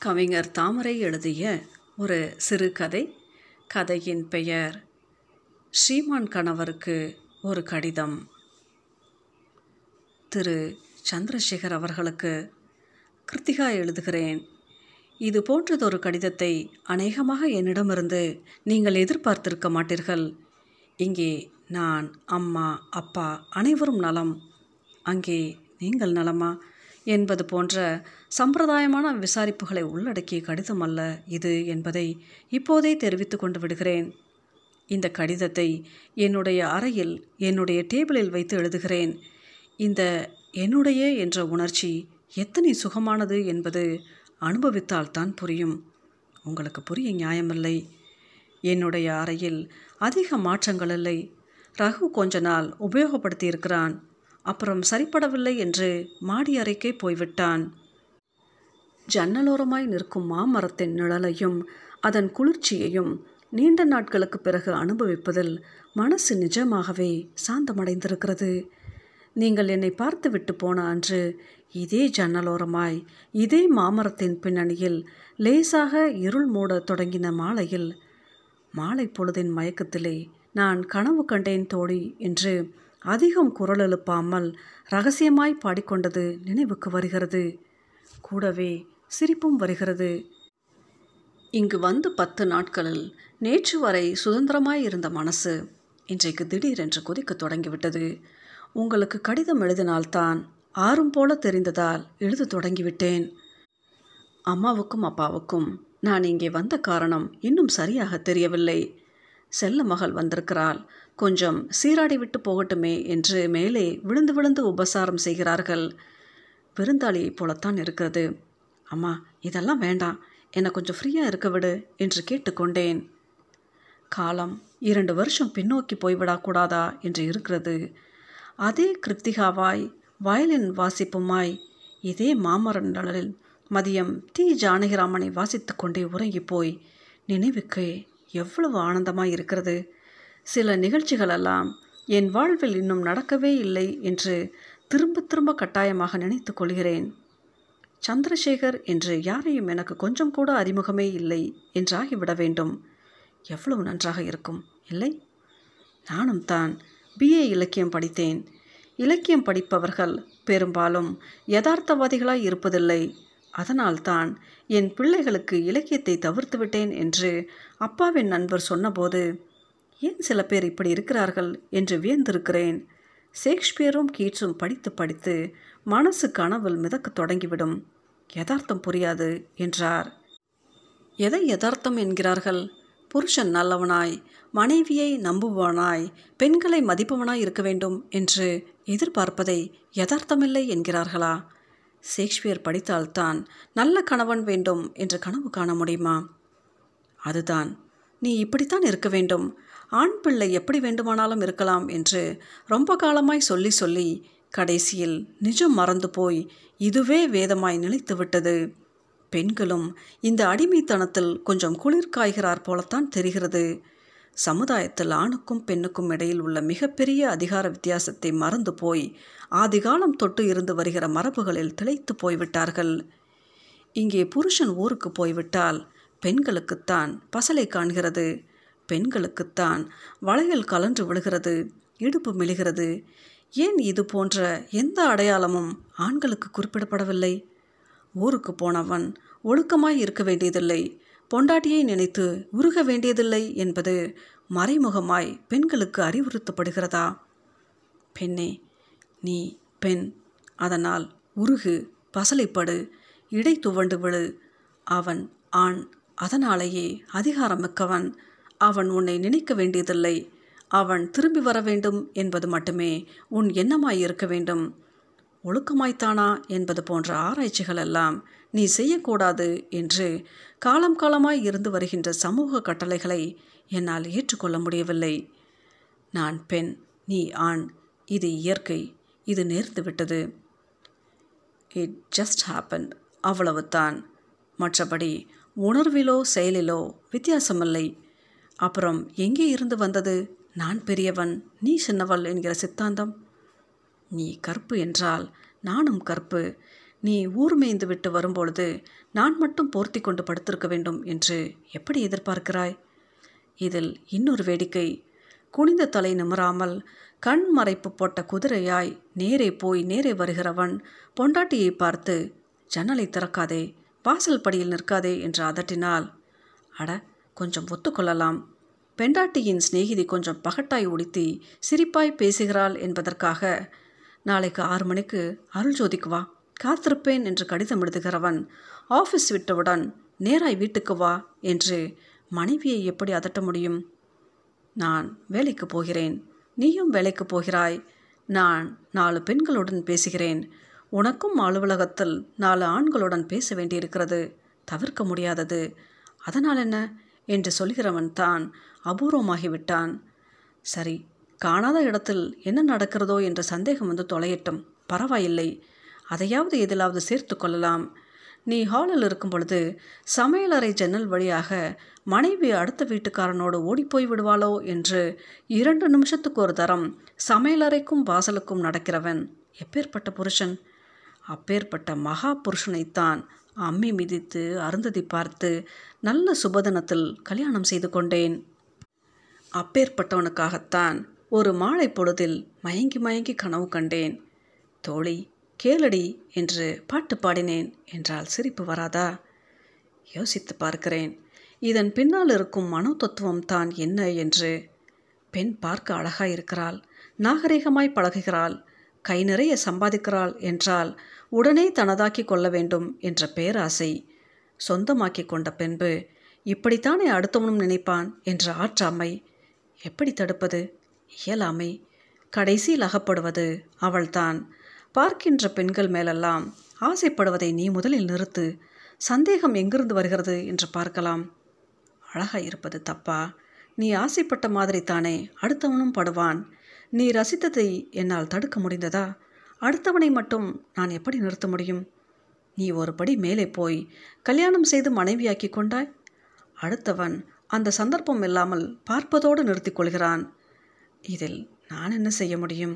கவிஞர் தாமரை எழுதிய ஒரு சிறுகதை கதையின் பெயர் ஸ்ரீமான் கணவருக்கு ஒரு கடிதம் திரு சந்திரசேகர் அவர்களுக்கு கிருத்திகா எழுதுகிறேன் இது போன்றதொரு கடிதத்தை அநேகமாக என்னிடமிருந்து நீங்கள் எதிர்பார்த்திருக்க மாட்டீர்கள் இங்கே நான் அம்மா அப்பா அனைவரும் நலம் அங்கே நீங்கள் நலமா என்பது போன்ற சம்பிரதாயமான விசாரிப்புகளை உள்ளடக்கிய கடிதம் அல்ல இது என்பதை இப்போதே தெரிவித்து கொண்டு விடுகிறேன் இந்த கடிதத்தை என்னுடைய அறையில் என்னுடைய டேபிளில் வைத்து எழுதுகிறேன் இந்த என்னுடைய என்ற உணர்ச்சி எத்தனை சுகமானது என்பது அனுபவித்தால்தான் புரியும் உங்களுக்கு புரிய நியாயமில்லை என்னுடைய அறையில் அதிக மாற்றங்கள் இல்லை ரகு கொஞ்ச நாள் உபயோகப்படுத்தி இருக்கிறான் அப்புறம் சரிப்படவில்லை என்று மாடி அறைக்கே போய்விட்டான் ஜன்னலோரமாய் நிற்கும் மாமரத்தின் நிழலையும் அதன் குளிர்ச்சியையும் நீண்ட நாட்களுக்கு பிறகு அனுபவிப்பதில் மனசு நிஜமாகவே சாந்தமடைந்திருக்கிறது நீங்கள் என்னை பார்த்துவிட்டு போன அன்று இதே ஜன்னலோரமாய் இதே மாமரத்தின் பின்னணியில் லேசாக இருள் மூட தொடங்கின மாலையில் மாலை பொழுதின் மயக்கத்திலே நான் கனவு கண்டேன் தோழி என்று அதிகம் குரல் எழுப்பாமல் ரகசியமாய் பாடிக்கொண்டது நினைவுக்கு வருகிறது கூடவே சிரிப்பும் வருகிறது இங்கு வந்து பத்து நாட்களில் நேற்று வரை சுதந்திரமாய் இருந்த மனசு இன்றைக்கு திடீரென்று கொதிக்க தொடங்கிவிட்டது உங்களுக்கு கடிதம் எழுதினால்தான் ஆறும் போல தெரிந்ததால் எழுத தொடங்கிவிட்டேன் அம்மாவுக்கும் அப்பாவுக்கும் நான் இங்கே வந்த காரணம் இன்னும் சரியாக தெரியவில்லை செல்ல மகள் வந்திருக்கிறாள் கொஞ்சம் சீராடி விட்டு போகட்டுமே என்று மேலே விழுந்து விழுந்து உபசாரம் செய்கிறார்கள் விருந்தாளியைப் போலத்தான் இருக்கிறது அம்மா இதெல்லாம் வேண்டாம் என்னை கொஞ்சம் ஃப்ரீயாக இருக்க விடு என்று கேட்டுக்கொண்டேன் காலம் இரண்டு வருஷம் பின்னோக்கி போய்விடக்கூடாதா என்று இருக்கிறது அதே கிருத்திகாவாய் வயலின் வாசிப்புமாய் இதே மாமர நிழலில் மதியம் தி ஜானகிராமனை வாசித்து கொண்டே உறங்கி போய் நினைவுக்கு எவ்வளவு ஆனந்தமாய் இருக்கிறது சில நிகழ்ச்சிகளெல்லாம் என் வாழ்வில் இன்னும் நடக்கவே இல்லை என்று திரும்ப திரும்ப கட்டாயமாக நினைத்து கொள்கிறேன் சந்திரசேகர் என்று யாரையும் எனக்கு கொஞ்சம் கூட அறிமுகமே இல்லை என்றாகிவிட வேண்டும் எவ்வளவு நன்றாக இருக்கும் இல்லை நானும் தான் பிஏ இலக்கியம் படித்தேன் இலக்கியம் படிப்பவர்கள் பெரும்பாலும் யதார்த்தவாதிகளாய் இருப்பதில்லை அதனால்தான் என் பிள்ளைகளுக்கு இலக்கியத்தை தவிர்த்து விட்டேன் என்று அப்பாவின் நண்பர் சொன்னபோது ஏன் சில பேர் இப்படி இருக்கிறார்கள் என்று வியந்திருக்கிறேன் ஷேக்ஸ்பியரும் கீட்ஸும் படித்து படித்து மனசு கனவில் மிதக்க தொடங்கிவிடும் யதார்த்தம் புரியாது என்றார் எதை யதார்த்தம் என்கிறார்கள் புருஷன் நல்லவனாய் மனைவியை நம்புபவனாய் பெண்களை மதிப்பவனாய் இருக்க வேண்டும் என்று எதிர்பார்ப்பதை யதார்த்தமில்லை என்கிறார்களா ஷேக்ஸ்பியர் படித்தால்தான் நல்ல கணவன் வேண்டும் என்று கனவு காண முடியுமா அதுதான் நீ இப்படித்தான் இருக்க வேண்டும் ஆண் பிள்ளை எப்படி வேண்டுமானாலும் இருக்கலாம் என்று ரொம்ப காலமாய் சொல்லி சொல்லி கடைசியில் நிஜம் மறந்து போய் இதுவே வேதமாய் நிலைத்து விட்டது பெண்களும் இந்த அடிமைத்தனத்தில் கொஞ்சம் குளிர் காய்கிறார் போலத்தான் தெரிகிறது சமுதாயத்தில் ஆணுக்கும் பெண்ணுக்கும் இடையில் உள்ள மிகப்பெரிய அதிகார வித்தியாசத்தை மறந்து போய் ஆதிகாலம் தொட்டு இருந்து வருகிற மரபுகளில் திளைத்து போய்விட்டார்கள் இங்கே புருஷன் ஊருக்கு போய்விட்டால் பெண்களுக்குத்தான் பசலை காண்கிறது பெண்களுக்குத்தான் வளையல் கலன்று விழுகிறது இடுப்பு மெழுகிறது ஏன் இது போன்ற எந்த அடையாளமும் ஆண்களுக்கு குறிப்பிடப்படவில்லை ஊருக்கு போனவன் ஒழுக்கமாய் இருக்க வேண்டியதில்லை பொண்டாட்டியை நினைத்து உருக வேண்டியதில்லை என்பது மறைமுகமாய் பெண்களுக்கு அறிவுறுத்தப்படுகிறதா பெண்ணே நீ பெண் அதனால் உருகு பசலைப்படு இடை துவண்டு விழு அவன் ஆண் அதனாலேயே அதிகாரமிக்கவன் அவன் உன்னை நினைக்க வேண்டியதில்லை அவன் திரும்பி வர வேண்டும் என்பது மட்டுமே உன் எண்ணமாய் இருக்க வேண்டும் ஒழுக்கமாய்த்தானா என்பது போன்ற ஆராய்ச்சிகள் எல்லாம் நீ செய்யக்கூடாது என்று காலம் காலமாய் இருந்து வருகின்ற சமூக கட்டளைகளை என்னால் ஏற்றுக்கொள்ள முடியவில்லை நான் பெண் நீ ஆண் இது இயற்கை இது நேர்ந்து விட்டது இட் ஜஸ்ட் ஹேப்பன் அவ்வளவுதான் மற்றபடி உணர்விலோ செயலிலோ வித்தியாசமில்லை அப்புறம் எங்கே இருந்து வந்தது நான் பெரியவன் நீ சின்னவள் என்கிற சித்தாந்தம் நீ கற்பு என்றால் நானும் கற்பு நீ ஊர் மேய்ந்து விட்டு வரும்பொழுது நான் மட்டும் போர்த்தி கொண்டு படுத்திருக்க வேண்டும் என்று எப்படி எதிர்பார்க்கிறாய் இதில் இன்னொரு வேடிக்கை குனிந்த தலை நிமிராமல் கண் மறைப்பு போட்ட குதிரையாய் நேரே போய் நேரே வருகிறவன் பொண்டாட்டியை பார்த்து ஜன்னலை திறக்காதே வாசல் படியில் நிற்காதே என்று அதட்டினால் அட கொஞ்சம் ஒத்துக்கொள்ளலாம் பெண்டாட்டியின் சிநேகிதி கொஞ்சம் பகட்டாய் உடுத்தி சிரிப்பாய் பேசுகிறாள் என்பதற்காக நாளைக்கு ஆறு மணிக்கு அருள் ஜோதிக்கு வா காத்திருப்பேன் என்று கடிதம் எழுதுகிறவன் ஆஃபீஸ் விட்டவுடன் நேராய் வீட்டுக்கு வா என்று மனைவியை எப்படி அதட்ட முடியும் நான் வேலைக்கு போகிறேன் நீயும் வேலைக்கு போகிறாய் நான் நாலு பெண்களுடன் பேசுகிறேன் உனக்கும் அலுவலகத்தில் நாலு ஆண்களுடன் பேச வேண்டியிருக்கிறது தவிர்க்க முடியாதது அதனால் என்ன என்று சொல்கிறவன் தான் அபூர்வமாகிவிட்டான் சரி காணாத இடத்தில் என்ன நடக்கிறதோ என்ற சந்தேகம் வந்து தொலையட்டும் பரவாயில்லை அதையாவது எதிலாவது சேர்த்து கொள்ளலாம் நீ ஹாலில் இருக்கும் பொழுது சமையலறை ஜன்னல் வழியாக மனைவி அடுத்த வீட்டுக்காரனோடு ஓடிப்போய் விடுவாளோ என்று இரண்டு நிமிஷத்துக்கு ஒரு தரம் சமையலறைக்கும் வாசலுக்கும் நடக்கிறவன் எப்பேற்பட்ட புருஷன் அப்பேற்பட்ட மகா புருஷனைத்தான் அம்மி மிதித்து அருந்ததி பார்த்து நல்ல சுபதனத்தில் கல்யாணம் செய்து கொண்டேன் அப்பேற்பட்டவனுக்காகத்தான் ஒரு மாலை பொழுதில் மயங்கி மயங்கி கனவு கண்டேன் தோழி கேளடி என்று பாட்டு பாடினேன் என்றால் சிரிப்பு வராதா யோசித்து பார்க்கிறேன் இதன் பின்னால் இருக்கும் மனோ தத்துவம் தான் என்ன என்று பெண் பார்க்க அழகாய் இருக்கிறாள் நாகரிகமாய் பழகுகிறாள் கை நிறைய சம்பாதிக்கிறாள் என்றால் உடனே தனதாக்கி கொள்ள வேண்டும் என்ற பேராசை சொந்தமாக்கி கொண்ட பின்பு இப்படித்தானே அடுத்தவனும் நினைப்பான் என்ற ஆற்றாமை எப்படி தடுப்பது இயலாமை கடைசியில் அகப்படுவது அவள்தான் பார்க்கின்ற பெண்கள் மேலெல்லாம் ஆசைப்படுவதை நீ முதலில் நிறுத்து சந்தேகம் எங்கிருந்து வருகிறது என்று பார்க்கலாம் அழகாய் இருப்பது தப்பா நீ ஆசைப்பட்ட மாதிரி தானே அடுத்தவனும் படுவான் நீ ரசித்ததை என்னால் தடுக்க முடிந்ததா அடுத்தவனை மட்டும் நான் எப்படி நிறுத்த முடியும் நீ ஒரு படி மேலே போய் கல்யாணம் செய்து மனைவியாக்கி கொண்டாய் அடுத்தவன் அந்த சந்தர்ப்பம் இல்லாமல் பார்ப்பதோடு நிறுத்திக் கொள்கிறான் இதில் நான் என்ன செய்ய முடியும்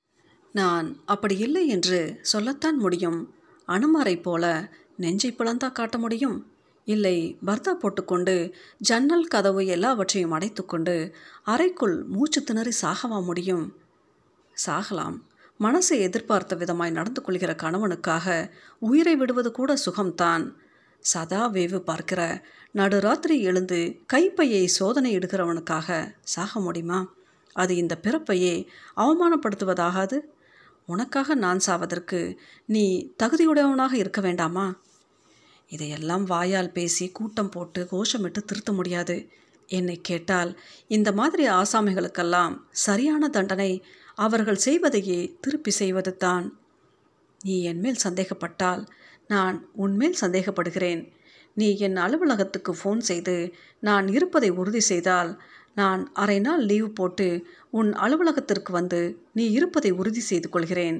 நான் அப்படி இல்லை என்று சொல்லத்தான் முடியும் அனுமாரை போல நெஞ்சை பிளந்தா காட்ட முடியும் இல்லை பர்தா போட்டுக்கொண்டு ஜன்னல் கதவு எல்லாவற்றையும் அடைத்துக்கொண்டு அறைக்குள் மூச்சு திணறி சாகவா முடியும் சாகலாம் மனசை எதிர்பார்த்த விதமாய் நடந்து கொள்கிற கணவனுக்காக உயிரை விடுவது கூட சுகம்தான் சதா வேவு பார்க்கிற நடுராத்திரி எழுந்து கைப்பையை சோதனை இடுகிறவனுக்காக சாக முடியுமா அது இந்த பிறப்பையே அவமானப்படுத்துவதாகாது உனக்காக நான் சாவதற்கு நீ தகுதியுடையவனாக இருக்க வேண்டாமா இதையெல்லாம் வாயால் பேசி கூட்டம் போட்டு கோஷமிட்டு திருத்த முடியாது என்னை கேட்டால் இந்த மாதிரி ஆசாமிகளுக்கெல்லாம் சரியான தண்டனை அவர்கள் செய்வதையே திருப்பி செய்வது தான் நீ என்மேல் சந்தேகப்பட்டால் நான் உன்மேல் சந்தேகப்படுகிறேன் நீ என் அலுவலகத்துக்கு ஃபோன் செய்து நான் இருப்பதை உறுதி செய்தால் நான் அரை நாள் லீவு போட்டு உன் அலுவலகத்திற்கு வந்து நீ இருப்பதை உறுதி செய்து கொள்கிறேன்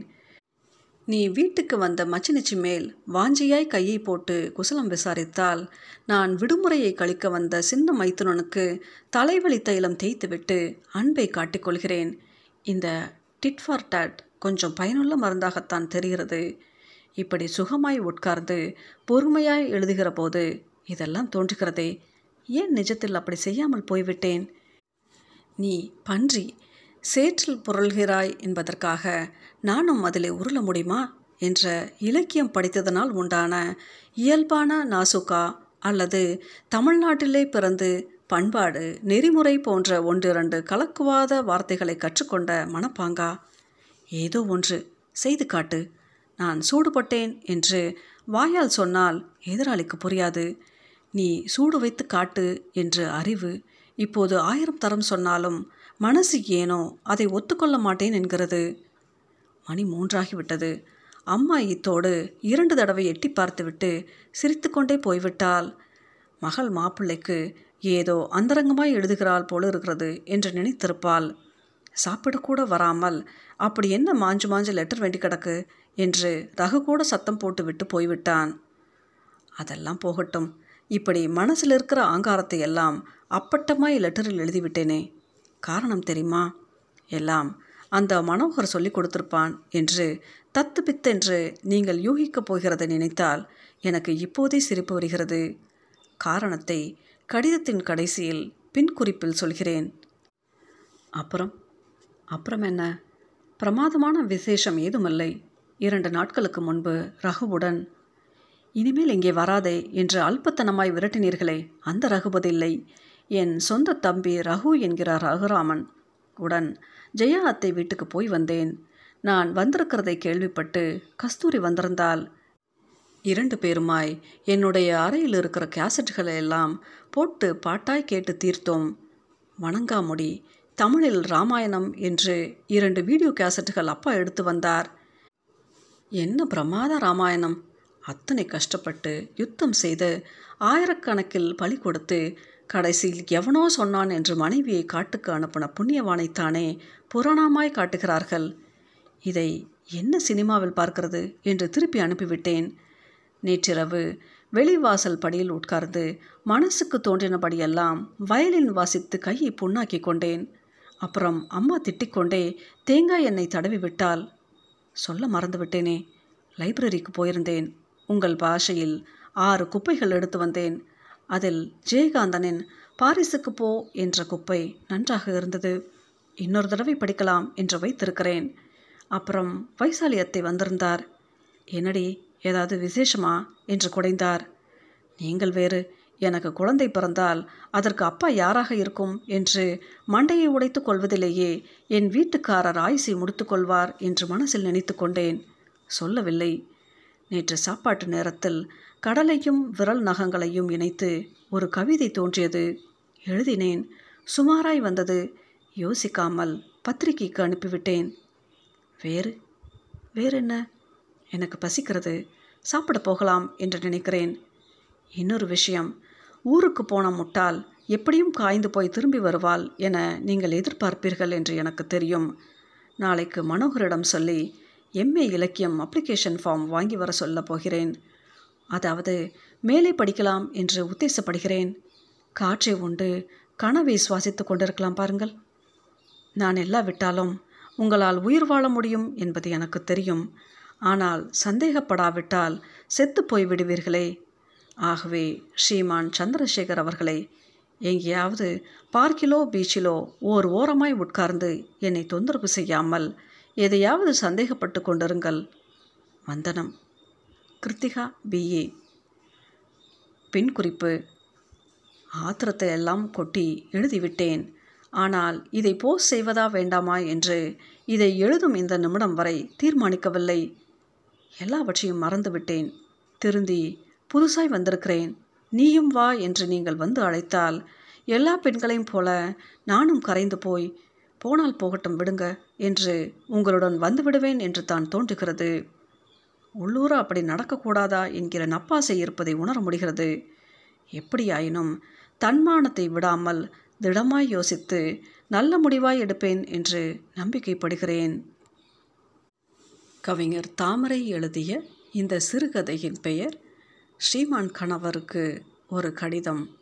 நீ வீட்டுக்கு வந்த மச்சினிச்சி மேல் வாஞ்சியாய் கையை போட்டு குசலம் விசாரித்தால் நான் விடுமுறையை கழிக்க வந்த சின்ன மைத்துனனுக்கு தலைவலி தைலம் தேய்த்துவிட்டு அன்பை காட்டிக்கொள்கிறேன் இந்த டிட் ஃபார் டாட் கொஞ்சம் பயனுள்ள மருந்தாகத்தான் தெரிகிறது இப்படி சுகமாய் உட்கார்ந்து பொறுமையாய் எழுதுகிற போது இதெல்லாம் தோன்றுகிறதே ஏன் நிஜத்தில் அப்படி செய்யாமல் போய்விட்டேன் நீ பன்றி சேற்றில் புரள்கிறாய் என்பதற்காக நானும் அதிலே உருள முடியுமா என்ற இலக்கியம் படித்ததனால் உண்டான இயல்பான நாசுகா அல்லது தமிழ்நாட்டிலே பிறந்து பண்பாடு நெறிமுறை போன்ற ஒன்றிரண்டு கலக்குவாத வார்த்தைகளை கற்றுக்கொண்ட மனப்பாங்கா ஏதோ ஒன்று செய்து காட்டு நான் சூடுபட்டேன் என்று வாயால் சொன்னால் எதிராளிக்கு புரியாது நீ சூடு வைத்து காட்டு என்று அறிவு இப்போது ஆயிரம் தரம் சொன்னாலும் மனசு ஏனோ அதை ஒத்துக்கொள்ள மாட்டேன் என்கிறது மணி மூன்றாகிவிட்டது அம்மா இத்தோடு இரண்டு தடவை எட்டி பார்த்துவிட்டு சிரித்துக்கொண்டே போய்விட்டால் மகள் மாப்பிள்ளைக்கு ஏதோ அந்தரங்கமாய் எழுதுகிறாள் போல இருக்கிறது என்று நினைத்திருப்பாள் சாப்பிடக்கூட வராமல் அப்படி என்ன மாஞ்சு மாஞ்சு லெட்டர் வேண்டி கிடக்கு என்று ரகு கூட சத்தம் போட்டு விட்டு போய்விட்டான் அதெல்லாம் போகட்டும் இப்படி மனசில் இருக்கிற ஆங்காரத்தை எல்லாம் அப்பட்டமாய் லெட்டரில் எழுதிவிட்டேனே காரணம் தெரியுமா எல்லாம் அந்த மனோகர் சொல்லி கொடுத்திருப்பான் என்று தத்து பித்தென்று நீங்கள் யூகிக்கப் போகிறதை நினைத்தால் எனக்கு இப்போதே சிரிப்பு வருகிறது காரணத்தை கடிதத்தின் கடைசியில் பின் குறிப்பில் சொல்கிறேன் அப்புறம் அப்புறம் என்ன பிரமாதமான விசேஷம் ஏதுமில்லை இரண்டு நாட்களுக்கு முன்பு ரகுவுடன் இனிமேல் இங்கே வராதே என்று அல்பத்தனமாய் விரட்டினீர்களே அந்த ரகுபதி இல்லை என் சொந்த தம்பி ரகு என்கிறார் ரகுராமன் உடன் ஜெயா அத்தை வீட்டுக்கு போய் வந்தேன் நான் வந்திருக்கிறதை கேள்விப்பட்டு கஸ்தூரி வந்திருந்தால் இரண்டு பேருமாய் என்னுடைய அறையில் இருக்கிற கேசட்டுகளை எல்லாம் போட்டு பாட்டாய் கேட்டு தீர்த்தோம் வணங்காமுடி தமிழில் ராமாயணம் என்று இரண்டு வீடியோ கேசட்டுகள் அப்பா எடுத்து வந்தார் என்ன பிரமாத ராமாயணம் அத்தனை கஷ்டப்பட்டு யுத்தம் செய்து ஆயிரக்கணக்கில் பலி கொடுத்து கடைசியில் எவனோ சொன்னான் என்று மனைவியை காட்டுக்கு அனுப்பின புண்ணியவானைத்தானே புராணமாய் காட்டுகிறார்கள் இதை என்ன சினிமாவில் பார்க்கிறது என்று திருப்பி அனுப்பிவிட்டேன் நேற்றிரவு வெளிவாசல் படியில் உட்கார்ந்து மனசுக்கு தோன்றினபடியெல்லாம் வயலின் வாசித்து கையை புண்ணாக்கி கொண்டேன் அப்புறம் அம்மா திட்டிக்கொண்டே தேங்காய் எண்ணெய் தடவி விட்டால் சொல்ல மறந்துவிட்டேனே லைப்ரரிக்கு போயிருந்தேன் உங்கள் பாஷையில் ஆறு குப்பைகள் எடுத்து வந்தேன் அதில் ஜெயகாந்தனின் பாரிஸுக்கு போ என்ற குப்பை நன்றாக இருந்தது இன்னொரு தடவை படிக்கலாம் என்று வைத்திருக்கிறேன் அப்புறம் வைசாலி அத்தை வந்திருந்தார் என்னடி ஏதாவது விசேஷமா என்று குடைந்தார் நீங்கள் வேறு எனக்கு குழந்தை பிறந்தால் அதற்கு அப்பா யாராக இருக்கும் என்று மண்டையை உடைத்துக் கொள்வதிலேயே என் வீட்டுக்காரர் ஆயுசை முடித்துக்கொள்வார் என்று மனசில் நினைத்து கொண்டேன் சொல்லவில்லை நேற்று சாப்பாட்டு நேரத்தில் கடலையும் விரல் நகங்களையும் இணைத்து ஒரு கவிதை தோன்றியது எழுதினேன் சுமாராய் வந்தது யோசிக்காமல் பத்திரிகைக்கு அனுப்பிவிட்டேன் வேறு வேறு என்ன எனக்கு பசிக்கிறது சாப்பிட போகலாம் என்று நினைக்கிறேன் இன்னொரு விஷயம் ஊருக்கு போன முட்டாள் எப்படியும் காய்ந்து போய் திரும்பி வருவாள் என நீங்கள் எதிர்பார்ப்பீர்கள் என்று எனக்கு தெரியும் நாளைக்கு மனோகரிடம் சொல்லி எம்ஏ இலக்கியம் அப்ளிகேஷன் ஃபார்ம் வாங்கி வர சொல்ல போகிறேன் அதாவது மேலே படிக்கலாம் என்று உத்தேசப்படுகிறேன் காற்றை உண்டு கனவை சுவாசித்து கொண்டிருக்கலாம் பாருங்கள் நான் எல்லா விட்டாலும் உங்களால் உயிர் வாழ முடியும் என்பது எனக்கு தெரியும் ஆனால் சந்தேகப்படாவிட்டால் செத்து போய் விடுவீர்களே ஆகவே ஸ்ரீமான் சந்திரசேகர் அவர்களே எங்கேயாவது பார்க்கிலோ பீச்சிலோ ஓர் ஓரமாய் உட்கார்ந்து என்னை தொந்தரவு செய்யாமல் எதையாவது சந்தேகப்பட்டு கொண்டிருங்கள் வந்தனம் கிருத்திகா பிஏ பின் குறிப்பு ஆத்திரத்தை எல்லாம் கொட்டி எழுதிவிட்டேன் ஆனால் இதை போஸ்ட் செய்வதா வேண்டாமா என்று இதை எழுதும் இந்த நிமிடம் வரை தீர்மானிக்கவில்லை எல்லாவற்றையும் மறந்துவிட்டேன் திருந்தி புதுசாய் வந்திருக்கிறேன் நீயும் வா என்று நீங்கள் வந்து அழைத்தால் எல்லா பெண்களையும் போல நானும் கரைந்து போய் போனால் போகட்டும் விடுங்க என்று உங்களுடன் வந்து விடுவேன் என்று தான் தோன்றுகிறது உள்ளூர அப்படி நடக்கக்கூடாதா என்கிற நப்பாசை இருப்பதை உணர முடிகிறது எப்படியாயினும் தன்மானத்தை விடாமல் திடமாய் யோசித்து நல்ல முடிவாய் எடுப்பேன் என்று நம்பிக்கைப்படுகிறேன் கவிஞர் தாமரை எழுதிய இந்த சிறுகதையின் பெயர் ஸ்ரீமான் கணவருக்கு ஒரு கடிதம்